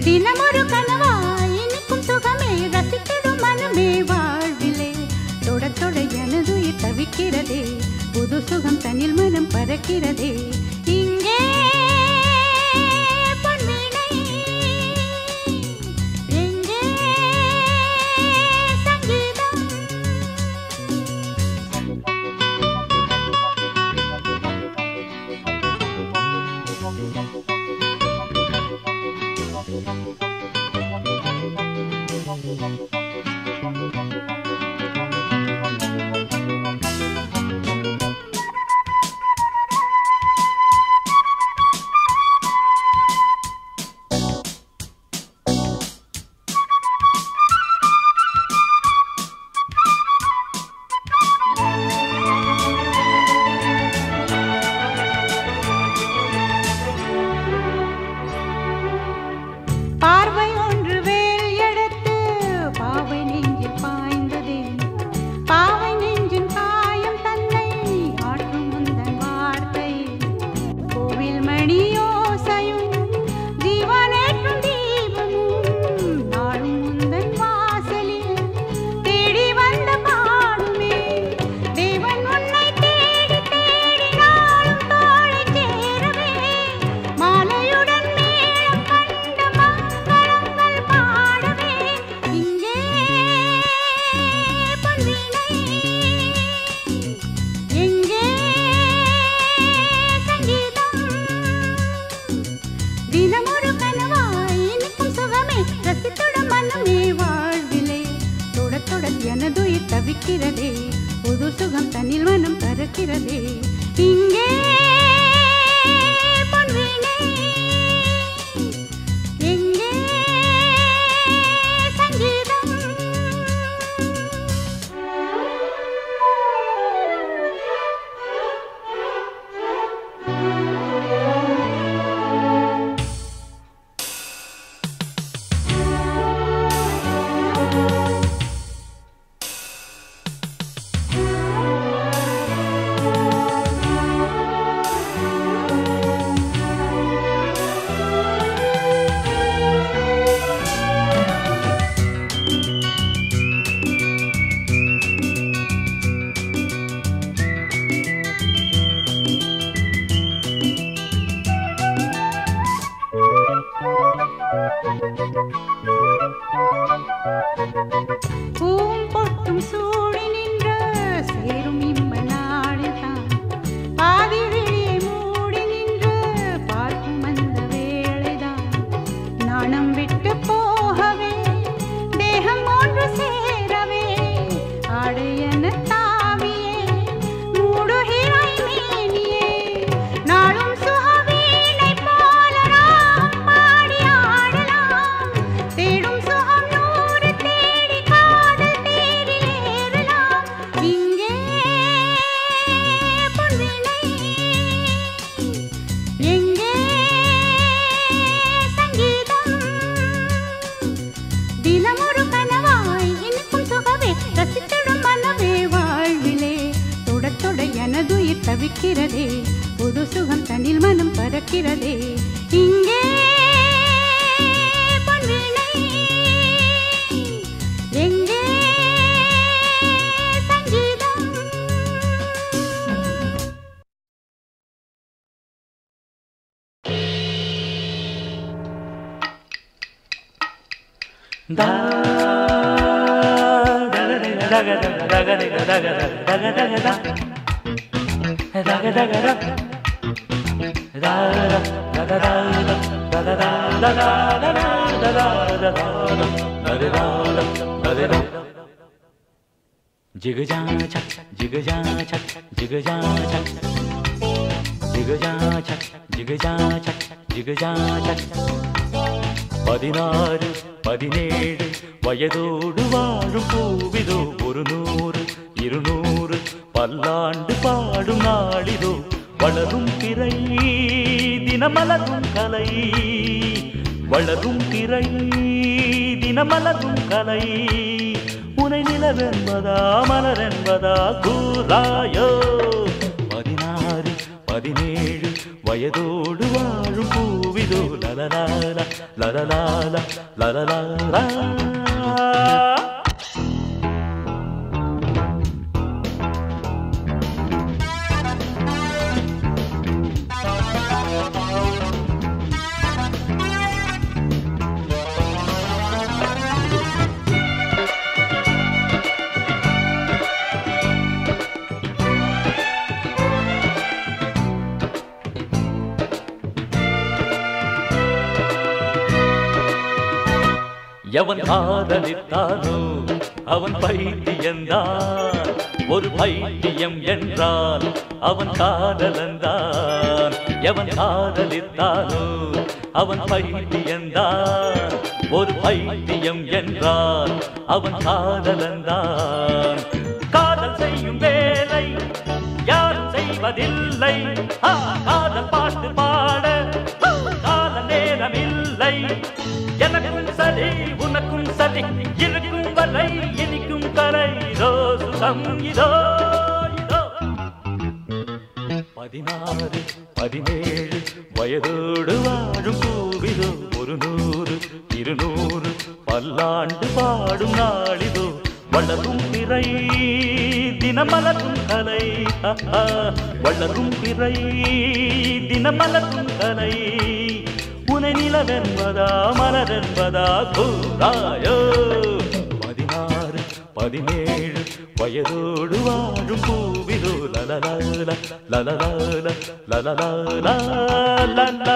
தினமொரு கனவாய் இனிக்கும் சுகமே ரசித்திடும் மனமே வாழ்விலே தொட தொட எனதுயிர் தவிக்கிறதே புது சுகம் தனில் மனம் பறக்கிறதே இங்கே பொன்வீணை, எங்கே சங்கீதம் பார்வை ஒன்று வேல் எடுத்து பாவை நெஞ்சில் பாய்ந்ததே பாவை நெஞ்சின் காயம் தன்னை ஆற்றும் முந்தன் வார்த்தை கோவில் மணியோசையும் ஜீவனேற்றும் தீபமும் நாளும் முந்தன் வாசலில் தேடி வந்த பாடுமே தேவன் உன்னை தேடி தேடி நாளும் தோழி சேரவே மாலையுடன் மேளம் கண்ட மங்களங்கள் பாடவே இங்கே பொன்வீணை எங்கே சங்கீதம் தினமொரு கனவாய் இனிக்கும் சுகமே ரசித்துடன் மனமே வாழ்விலே தொட தொட எனதுயிர் தவிக்கிறதே புது சுகம் தன்னில் மனம் பறக்கிறதே இங்கே பொன்வீணை எங்கே சங்கீதம் பூம்பொட்டும் சூடி நின்ற சேரும் இம்ம நாளில்தான் பாதி விழியை மூடி நின்று பார்க்கும் அந்த வேளைதான் நாணம் விட்டு போகவே தேகம் ஒன்று சேரவே ஆடையன தாவியே மூடுகிறாய் மேனியே நாளும் சுகவீணை போல நாம் பாடி ஆடலாம் தேடும் சுகம் நூறு தேடி காதல் தேரில் ஏறலாம் இங்கே பொன்வீணை எங்கே சங்கீதம் தினமொரு கனவாய் இனிக்கும் சுகவே ரசித்திடும் மனமே வாழ்விலே தொட தொட எனதுயிர் தவிக்கிறதே புது சுகம் தனில் மனம் பறக்கிறதே இங்கே பொன்வீணை எங்கே சங்கீதம் Da da da da da da da da da da da da da da da da da da da Jigga chak, jigga chak, jigga chak, jigga chak, jigga chak, jigga chak. பதினாறு பதினேழு வயதோடு வாழும் பூவிதோ ஒரு நூறு இருநூறு பல்லாண்டு பாடும் நாளிதோ வளரும் திரை தினமலரும் கலை வளரும் திரை தினமலரும் கலை உனை நிலவென்பதா மலரென்பதா கூறாயோ பதினாறு பதினேழு வயதோடு வாழும் பூவிதோ லலலாலா லலலாலா லலலாலா எவன் காதலித்தானோ அவன் பைத்தியந்தான் ஒரு பைத்தியம் என்றால் அவன் காதலந்தான் எவன் காதலித்தானோ அவன் பைத்தியந்தான் ஒரு பைத்தியம் என்றால் அவன் காதலந்தான் காதல் செய்யும் வேலை யாரும் செய்வதில்லை ஆ, காதல் பாட்டு பாட ஆ, கால நேரமில்லை எனக்கும் சரி உனக்கும் சரி இருக்கும் வரை இனிக்கும் கரை இதோ சுகம் இதோ இதோ பதினாறு பதினேழு வயதோடு வாழும் பூவிதோ ஒரு நூறு இருநூறு பல்லாண்டு பாடும் நாளிதோ வளரும் பிறை தினமலரும் கலை ஆஹா, வளரும் பிறை தினமலரும் கலை உனை நிலவென்பதா மலரென்பதா கூறாயோ பதினாறு பதினேழு வயதோடு வாழும் பூவிதோ லலலால லலலால லலலால லலா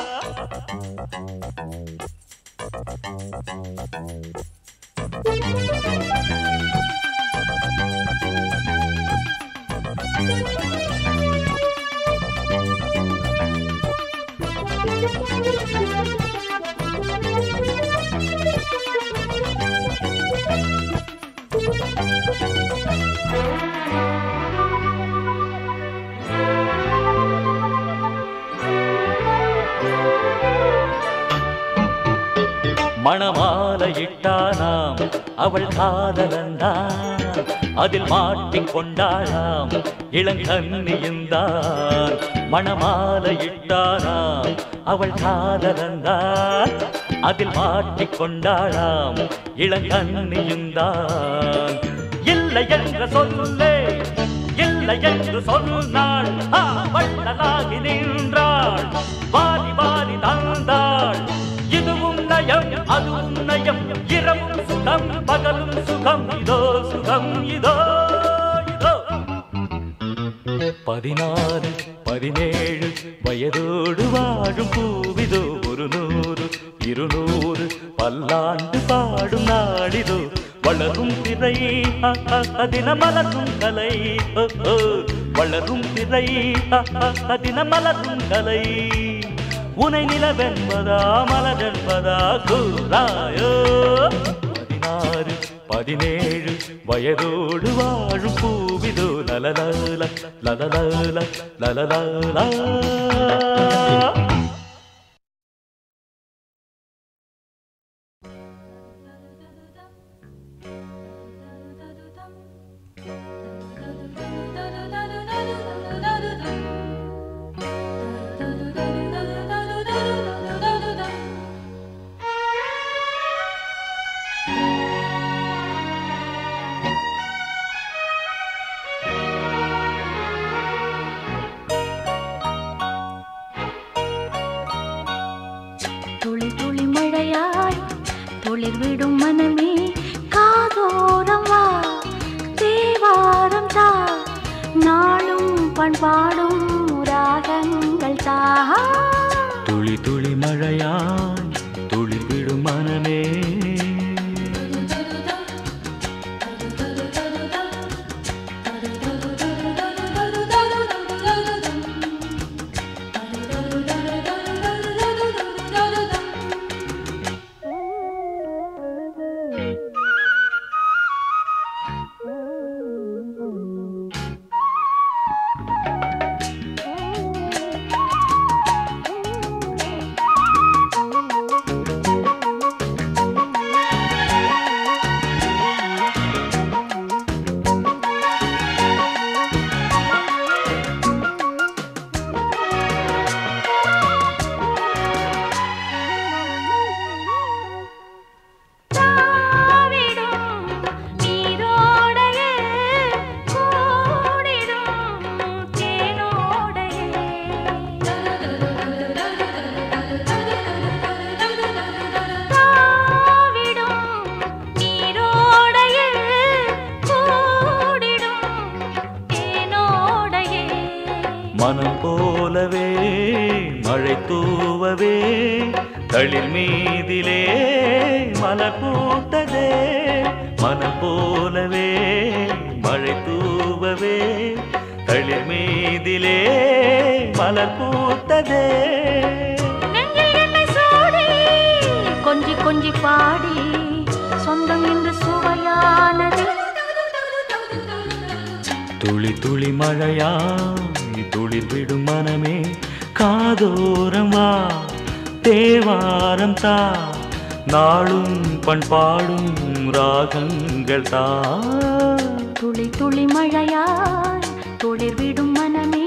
மணமாலையிட்டானாம் அவள் காதலந்தான் அதில் மாட்டிக்கொண்டாளாம் இளங்கன்னியுந்தான் மணமாலையிட்டானாம் அவள் காதலந்தான் அதில் மாட்டிக்கொண்டாளாம் இளங்கன்னியுந்தான் இல்லை என்ற சொல்லே இல்லை என்று சொன்னாள் ஆ, வள்ளலாகி நின்றாள் வாரி வாரி தந்தாள் இதுவும் நயம் அதுவும் நயம் இரவும் சுகம் பகலும் சுகம் இதோ சுகம் இதோ இதோ பதினாறு பதினேழு வயதோடு வாழும் பூவிதோ ஒரு நூறு இருநூறு பல்லாண்டு பாடும் நாளிதோ வளரும் திரை அதின மலரும் கலை ஓ, ஓ. வளரும் திரை அதின மலரும் கலை உனை நிலவென்பதா மலரென்பதா கூறாயோ பதினாறு பதினேழு வயதோடு வாழும் பூவிதோ லலலால லலலால லலலாலா துளி துளி மழையாய் துளிர் விடும் மனமே காதோரம் வா தேவாரம் தா நாளும் பண்பாடும் ராகங்கள் தா துளி துளி மழையாய் துளி விடும் மனமே ஆ மீதிலே மலர் பூத்ததே மனம் போலவே மழை தூவவே தளிர் மீதிலே மலர் பூத்ததே நெஞ்சில் என்னை சூடி கொஞ்சி கொஞ்சி பாடி சொந்தம் என்று சுவையானது துளி துளி மழையாய் துளிர் விடும் மனமே காதோரம் வா தேவாரம் தா நாளும் பண்பாடும் ராகங்கள் தா துளி துளி மழையாய் துளிர் விடும் மனமே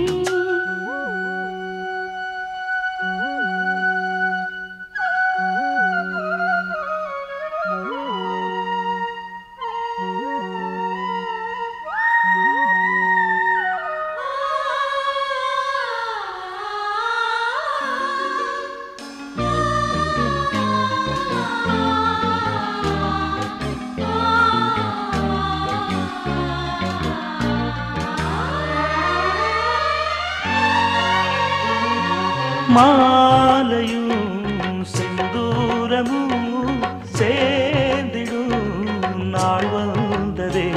மாலையும் செந்தூரமும் சேர்ந்திடும் நாள் வந்ததே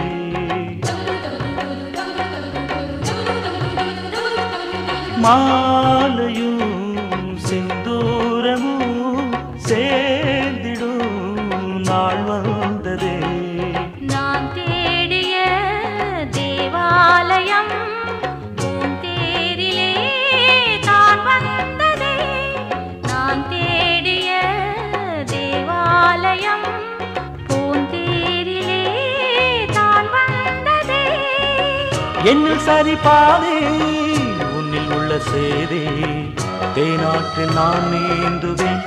மாலையும் செந்தூரமும் சேர்ந்திடும் நாள் வந்ததே நான் தேடிய தேவாலயம் பூந்தேரிலே தான் வந்ததே நான் தேடிய தேவாலயம் பூந்தேரிலே தான் வந்ததே என்னில் சரி பாதி உன்னில் உள்ள சேதி தேனாற்றில் நான் நீந்துவேன்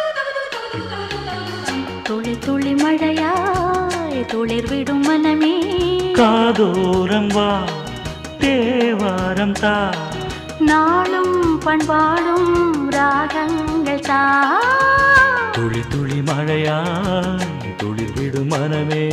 துளி துளி மழையாய் துளிர் விடும் மனமே காதோரம் வா தேவாரம் தா நாளும் பண்பாடும் ராகங்கள் தா துளி துளி மழையாய் துளிர் விடும் மனமே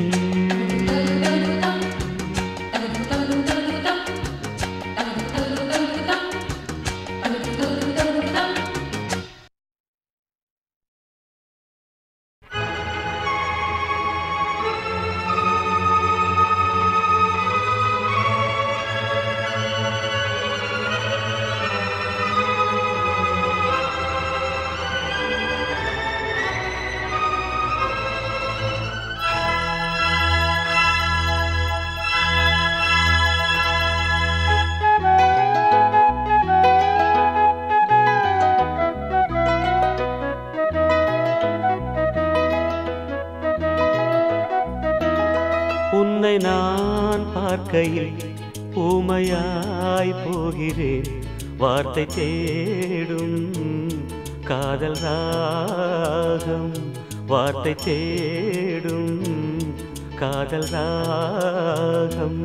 உன்னை நான் பார்க்கையில் ஊமையாய் போகிறேன் வார்த்தை தேடும் காதல் ராகம் வார்த்தை தேடும் காதல் ராகம்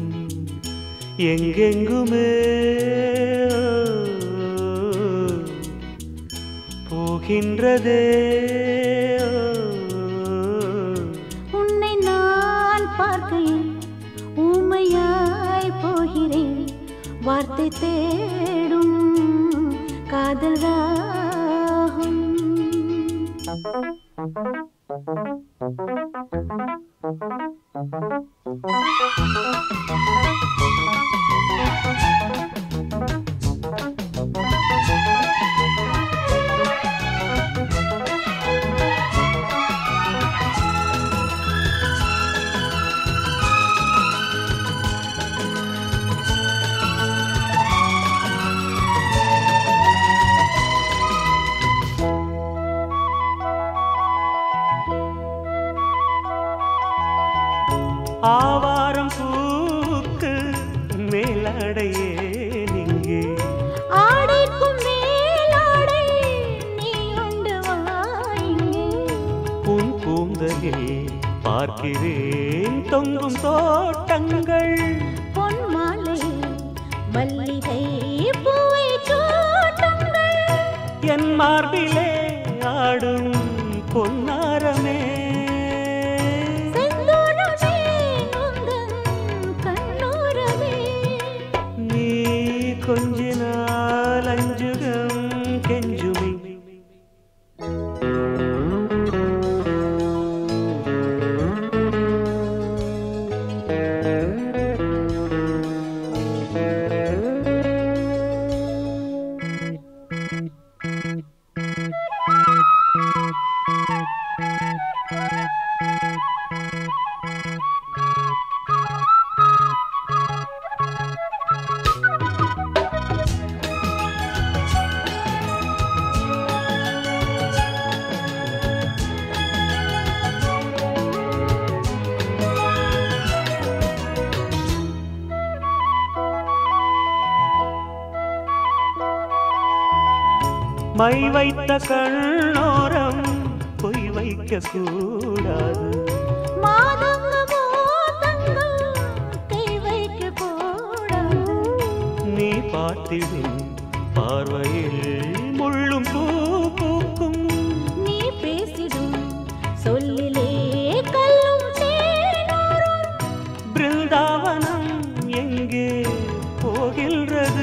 எங்கெங்குமே போகின்றதே உன்னை நான் பார்க்கையில் ஊமையாய் போகிறேன் வார்த்தை தேடும் காதல் ராகம் ஆவாரம் பூக்கு மேலடையே நீங்கே ஆடைக்கும் மேலாடை நீ உண்டு வாயிங்கே உன் கூந்தலில் பார்க்கிறேன் தொங்கும் தோட்டங்கள் பொன் மாலை மல்லிகை பூவை சூட்டுங்கள் என் மார்பிலே ஆடும் பொன்னாரமே செந்தூரமே உந்தன் கண்ணோரமே நீ கொஞ்ச நாள் அஞ்சுகம் கெஞ்சுமி மை வைத்த கண்ணோரம் பொய் வைக்க கூடாது மாதங்கமோ தங்கம் கை வைக்க கூடாது நீ பார்த்திடும் பார்வையில் முள்ளும் பூ பூக்கும் நீ பேசிடும் சொல்லிலே கல்லும் தேனூரும் பிருந்தாவனம் எங்கே போகின்றது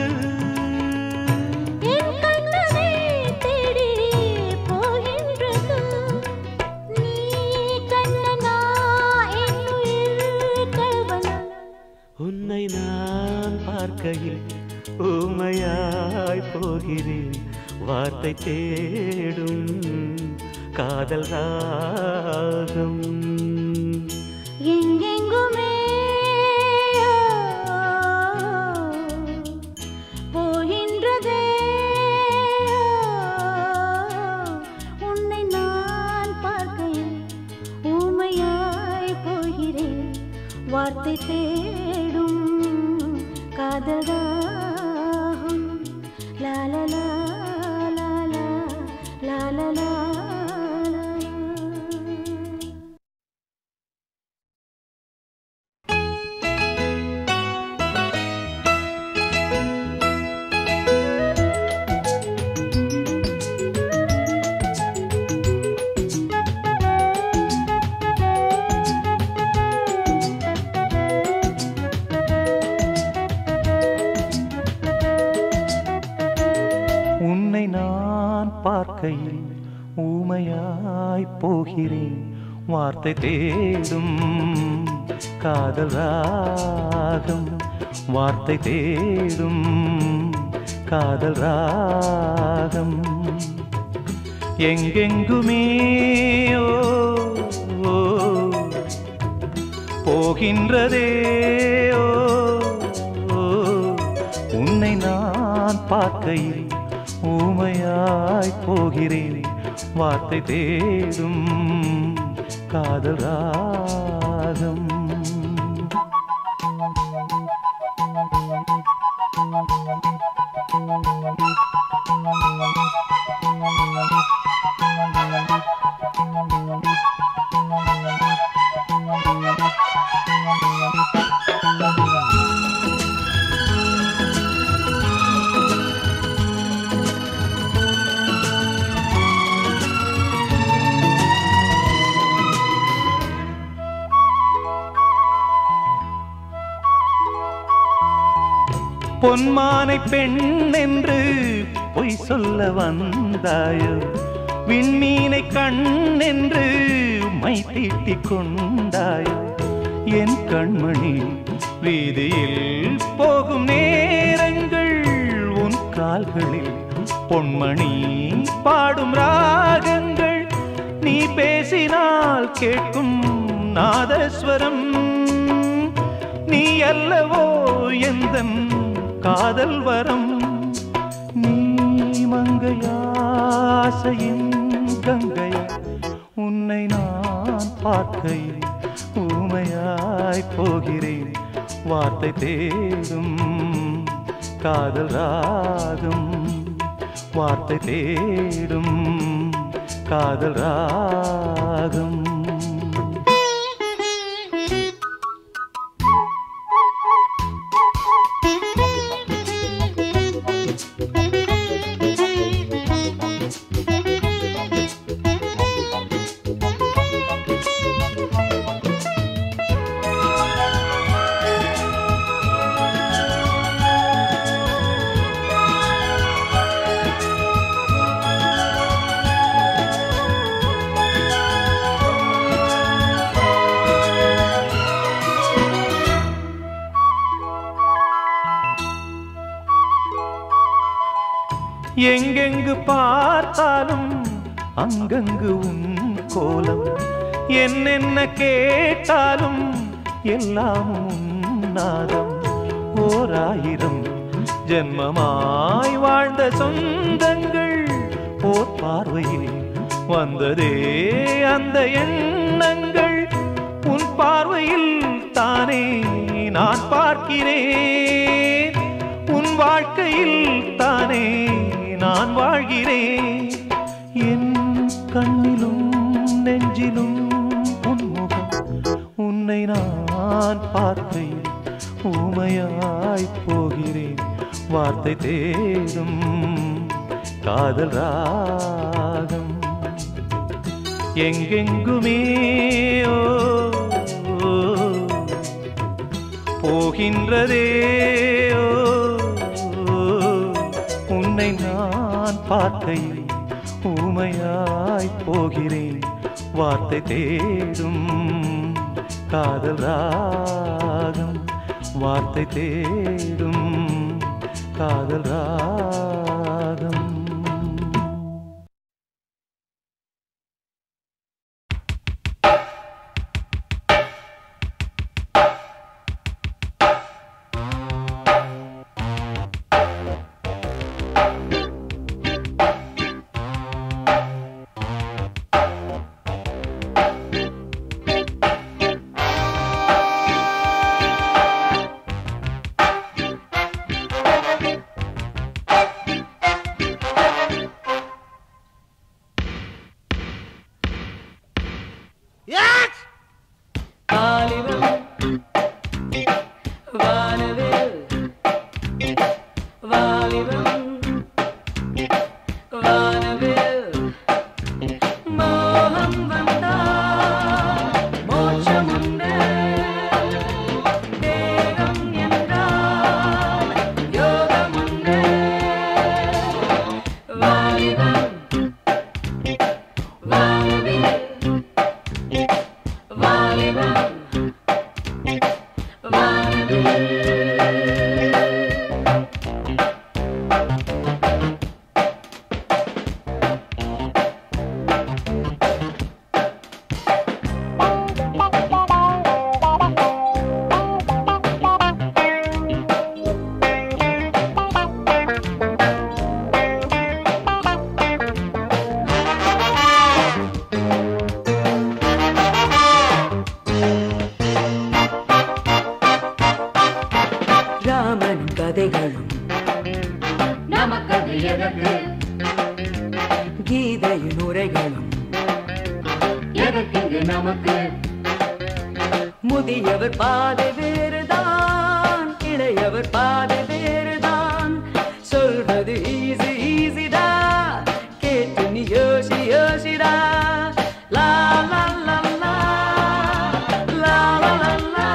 என் கண்ணனை தேடி போகின்றது நீ கண்ணனா என்னுயிர் கல்வனா உன்னை நான் பார்க்கையில் ஊமையாய் போகிறேன் வார்த்தை தேடும் காதல் ராகம் எங்கெங்குமே போகின்றதே உன்னை நான் பார்க்கையில் ஊமையாய் போகிறேன் வார்த்தை தேடும் காதலாகும் லாலலா லாலா லாலலா உன்னை நான் பார்க்கையில் ஊமையாய் போகிறேன் வார்த்தை தேடும் காதல் ராகம் வார்த்தை தேடும் காதல் ராகம் எங்கெங்குமே ஓ, ஓ, போகின்றதே ஓ, ஓ, உன்னை நான் பார்க்கையில் ஊமையாய் போகிறேன் வார்த்தை தேடும் காதல் ராகம் பொன்மானை பெண் என்று பொய் சொல்ல வந்தாயோ விண்மீனை கண் என்று மை தீட்டிக் கொண்டாயோ என் கண்மணி வீதியில் போகும் நேரங்கள் உன் கால்களில் பொன்மணி பாடும் ராகங்கள் நீ பேசினால் கேட்கும் நாதஸ்வரம் நீ அல்லவோ எந்தன் காதல் வரம் நீ மங்கையாசையின் கங்கை உன்னை நான் பார்க்கையில் ஊமையாய் போகிறேன் வார்த்தை தேடும் காதல் ராகம் வார்த்தை தேடும் காதல் ராகம் எங்கெங்கு பார்த்தாலும் அங்கங்கு உன் கோலம் என்னென்ன கேட்டாலும் எல்லாம் உன் நாதம் ஓராயிரம் ஜென்மமாய் வாழ்ந்த சொந்தங்கள் ஓர் பார்வையில் வந்ததே அந்த எண்ணங்கள் உன் பார்வையில் தானே நான் பார்க்கிறேன் உன் வாழ்க்கையில் தானே நான் வாழ்கிறேன் என் கண்ணிலும் நெஞ்சிலும் உன்முகம் உன்னை நான் பார்க்கையில் ஊமையாய் போகிறேன் வார்த்தை தேடும் காதல் ராகம் எங்கெங்குமே ஓ, ஓ, போகின்றதே ஓ, ஓ, உன்னை நான் பார்க்கையில் ஊமையாய் போகிறேன் வார்த்தை தேடும் காதல் ராகம் வார்த்தை தேடும் காதல் ராகம் ராமன் கதைகளும் நமக்கது எதற்கு கீதையின் உரைகளும் எதற்கு நமக்கு முதியவர் பாதை வேறுதான் இளையவர் பாதை வேறுதான் சொல்றது ஈஸி ஈஸிடா கேட்டு நீ யோசி யோசிடா லா லா லா லா லா லா லா லா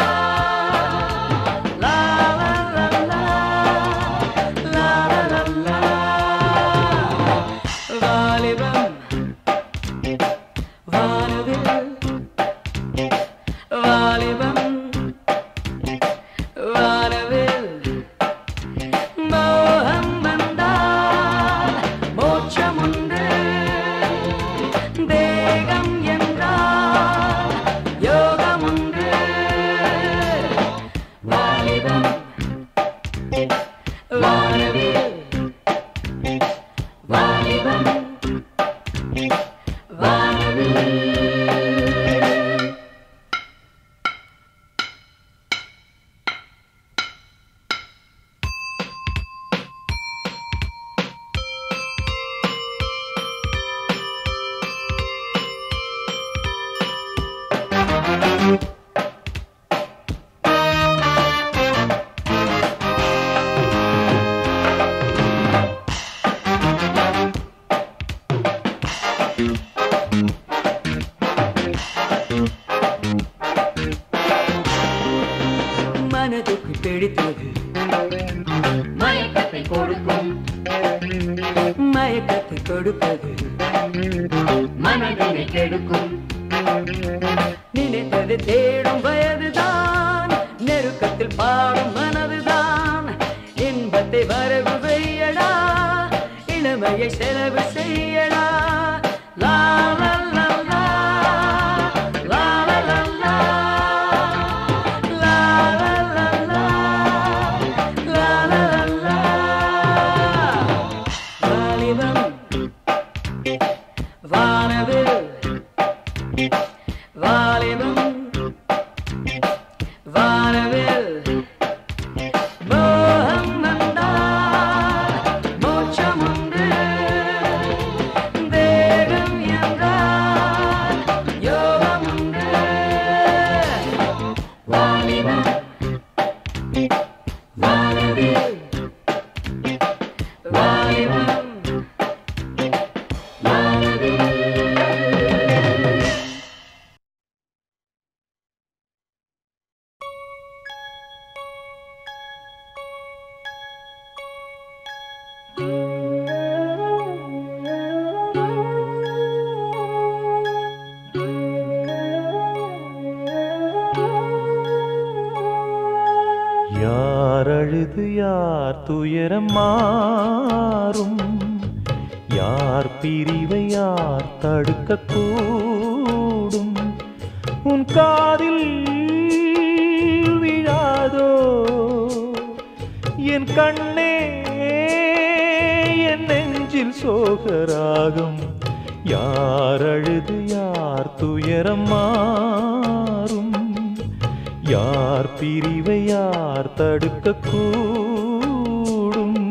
லா லா லா லா லா லா லா வாலிபம் வானவில் வாலிபம் வானவில் மோகம் வந்தால் மோட்சம் உண்டு தேகம் என்றால் யோகம் உண்டு வாலிபம் வானவில் வாலிபம் வானவில் மனதுக்கு பிடித்தது மயக்கத்தை கொடுக்கும் மயக்கத்தை கொடுப்பது மனதினை கெடுக்கும் நினைத்தது தேடும் வயதுதான் நெருக்கத்தில் பாடும் மனதுதான் இன்பத்தை வரவு செய்யடா இளமையை செலவு செய்யடா லா லா லா லா லா லா லா லா லா லா லா லா லா லா லா வாலிபம் வானவில் வாலிபம் வானவில் மோகம் வந்தால் மோட்சம் உண்டு அழுது யார் துயரம் மாறும் யார் பிரிவை யார் தடுக்க கூடும் உன் காதில் விழாதோ என் கண்ணே என் நெஞ்சில் சோகராகும் யார் அழுது யார் துயரம் மாறும் யார் பிரிவை யார் தடுக்க கூடும்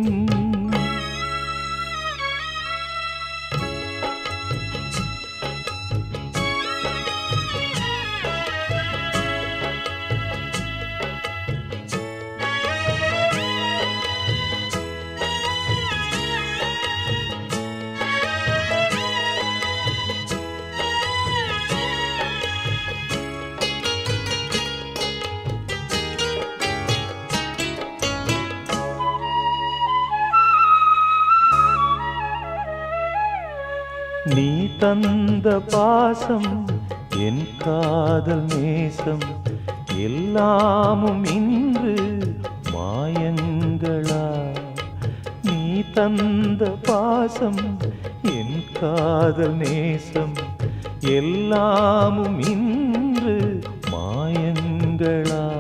நீ தந்த பாசம் என் காதல் நேசம் எல்லாமும் இன்று மாயங்களா நீ தந்த பாசம் என் காதல் நேசம் எல்லாமும் இன்று மாயங்களா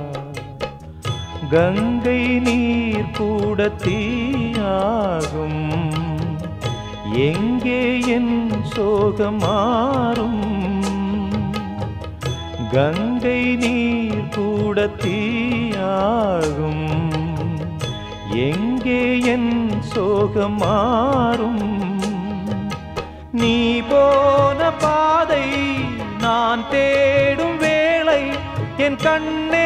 கங்கை நீர் கூட தீயாகும் எங்கே என் சோகம் மாறும் கங்கை நீர் கூட தீயாகும் எங்கே என் சோகம் மாறும் நீ போன பாதை நான் தேடும் வேளை என் கண்ணே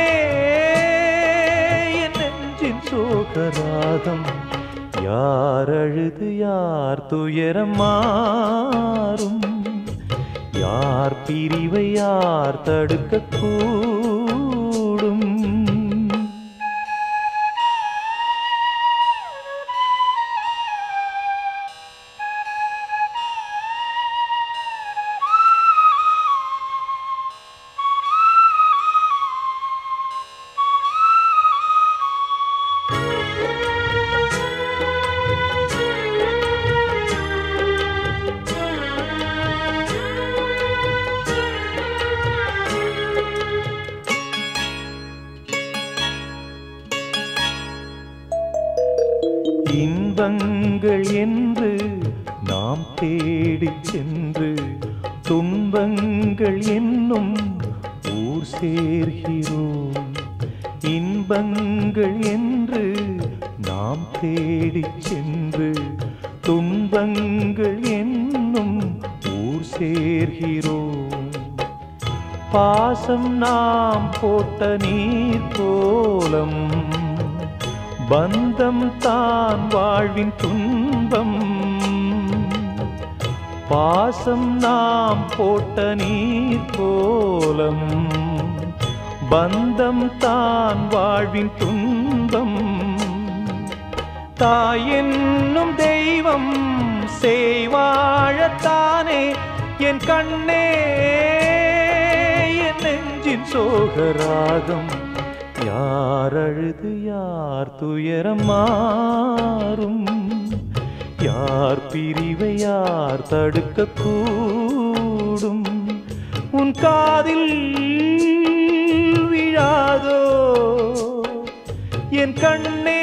என் நெஞ்சின் சோகராகம் யார் அழுது யார் துயரம் மாறும் யார் பிரிவை யார் தடுக்க கூடும் இன்பங்கள் என்று நாம் தேடிச் சென்று துன்பங்கள் என்னும் ஊர் சேர்கிறோம் இன்பங்கள் என்று நாம் தேடிச் சென்று துன்பங்கள் என்னும் ஊர் சேர்கிறோம் பாசம் நாம் போட்ட நீர் கோலம் பந்தம் தான் வாழ்வின் துன்பம் பாசம் நாம் போட்ட நீர் கோலம் பந்தம் தான் வாழ்வின் துன்பம் தாய் என்னும் தெய்வம் செய்வாழத்தானே என் கண்ணே என் நெஞ்சின் சோகராகம் யார் அழுது யார் துயரம் மாறும் யார் பிரிவை யார் தடுக்க கூடும் உன் காதில் விழாதோ என் கண்ணே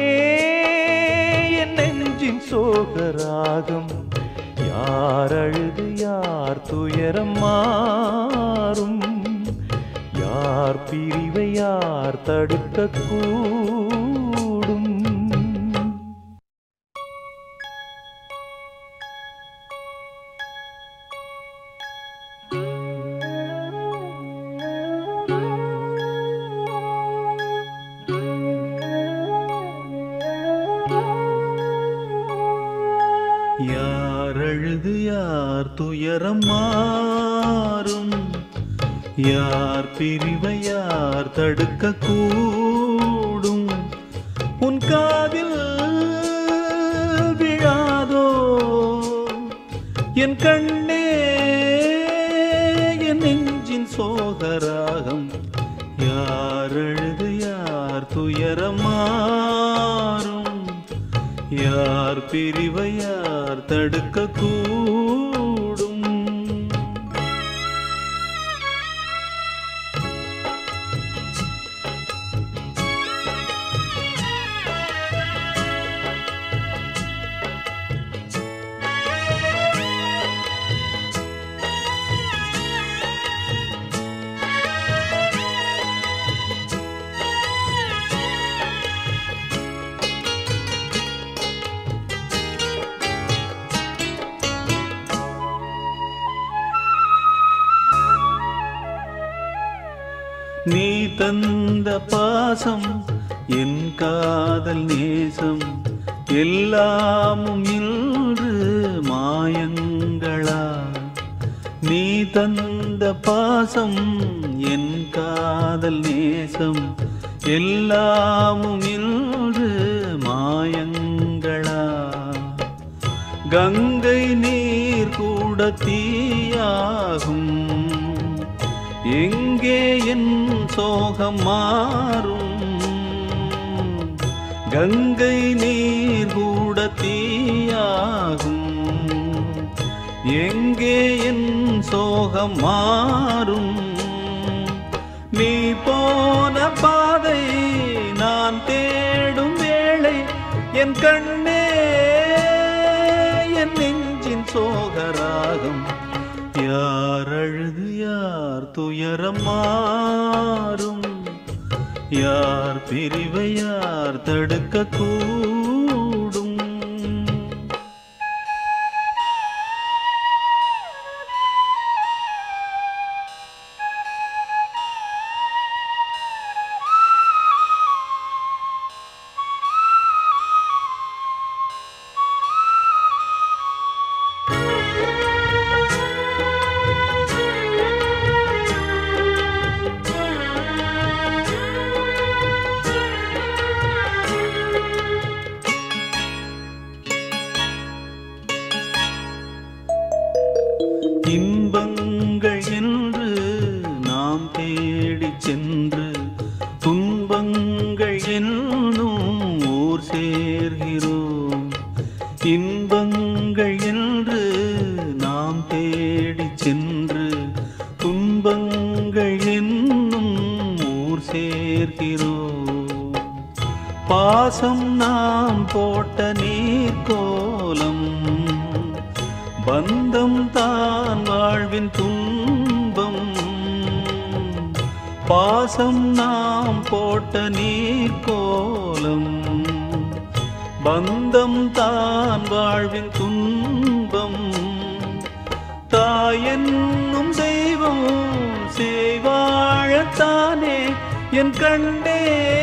என் நெஞ்சின் சோகராகம் யார் அழுது யார் துயரம் மாறும் யார் பிரிவை யார் தடுக்க கூடும் யார் அழுது யார் துயரம் மாறும் யார் பிரிவை யார் தடுக்க கூடும் உன் காதில் விழாதோ என் கண்ணே என் நெஞ்சின் சோகராகம் யார் அழுது யார் துயரம் மாறும் யார் பிரிவை யார் தடுக்க கூடும் நீ தந்த பாசம் என் காதல் நேசம் எல்லாமும் இன்று மாயங்களா நீ தந்த பாசம் என் காதல் நேசம் எல்லாமும் இன்று மாயங்களா கங்கை நீர் கூட தீயாகும் எங்கே என் சோகம் மாறும் கங்கை நீர் கூட தீயாகும் எங்கே என் சோகம் மாறும் நீ போன பாதை நான் தேடும் வேளை என் கண்ணே என் நெஞ்சின் சோகராகம் யார் அழுது யார் துயரம் மாறும் யார் பிரிவை யார் தடுக்க கூடும் இன்பங்கள் என்று நாம் தேடிச் சென்று துன்பங்கள் என்னும் ஊர் சேர்கிறோம் இன்பங்கள் என்று நாம் தேடிச் சென்று துன்பங்கள் என்னும் ஊர் சேர்கிறோம் பாசம் நாம் போட்ட நீர்கோலம் பந்தம் தான் வாழ்வின் துன்பம் பாசம் நாம் போட்ட நீர்கோலம் பந்தம் தான் வாழ்வின் துன்பம் தாயென்னும் தெய்வம் செய்வாழத்தானே என் கண்டே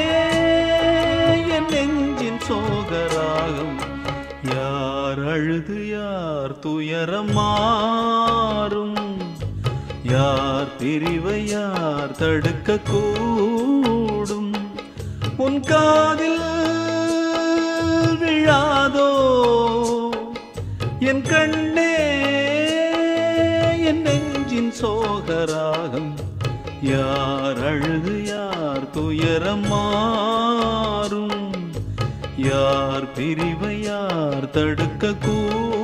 என் நெஞ்சின் சோகராகம் யார் அழுது யார் துயரம் மாறும் யார் பிரிவை யார் தடுக்க கூடும் உன் காதில் விழாதோ என் கண்ணே என் நெஞ்சின் சோகராகம் யார் அழுது யார் துயரம் மாறும் யார் பிரிவை யார் தடுக்க கூடும்